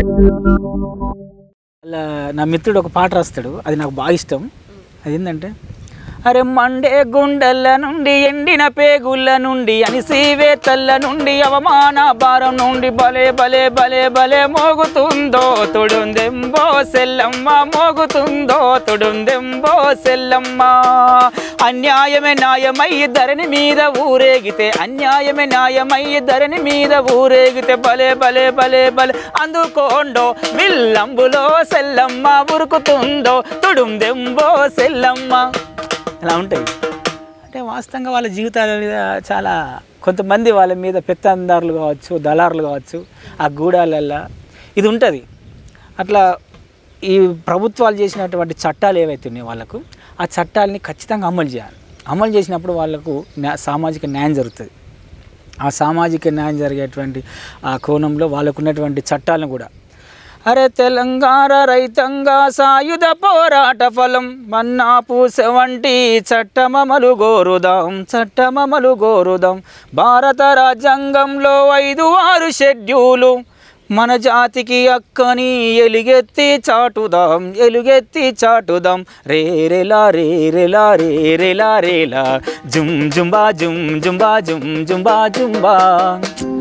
అలా నా మిత్రుడు ఒక పాట రాస్తాడు అది నాకు బాగా ఇష్టం అది ఏంటంటే అరే మండే గుండెల నుండి ఎండిన పేగుళ్ళ నుండి అనిసీవే తల్ల నుండి అవమాన భారం నుండి భలే భలే భలే భలే మోగుతుందో తుడుందెంబో సెల్లమ్మ మోగుతుందో తుడుందెంబో సెల్లమ్మ అన్యాయమే న్యాయమై ధరణి మీద ఊరేగితే అన్యాయమే న్యాయమై ధరణి మీద ఊరేగితే భలే భలే భలే భలే అందుకోండో విల్లంబులో సెల్లమ్మ ఉరుకుతుందో తుడుందెంబో సెల్లమ్మ ఇలా ఉంటాయి అంటే వాస్తవంగా వాళ్ళ జీవితాల మీద చాలా కొంతమంది వాళ్ళ మీద పెత్తందారులు కావచ్చు దళారులు కావచ్చు ఆ గూడాలల్లో ఇది ఉంటుంది అట్లా ఈ ప్రభుత్వాలు చేసినటువంటి చట్టాలు ఏవైతే ఉన్నాయో వాళ్ళకు ఆ చట్టాలని ఖచ్చితంగా అమలు చేయాలి అమలు చేసినప్పుడు వాళ్ళకు న్యా- సామాజిక న్యాయం జరుగుతుంది ఆ సామాజిక న్యాయం జరిగేటువంటి ఆ కోణంలో వాళ్ళకు ఉన్నటువంటి చట్టాలను కూడా అరే తెలంగాణ రైతంగా సాయుధ పోరాట ఫలం మన్నాపు వంటి చట్టమమలు గోరుదాం చట్టమమలు గోరుదాం భారత రాజ్యాంగంలో ఐదు ఆరు షెడ్యూలు మన జాతికి అక్కని ఎలుగెత్తి చాటుదాం ఎలుగెత్తి చాటుదాం రే రేలా రే రేలా రే రేలా రేలా జుమ్ జుంబా జుమ్ జుంబా జుమ్ జుంబా జుంబా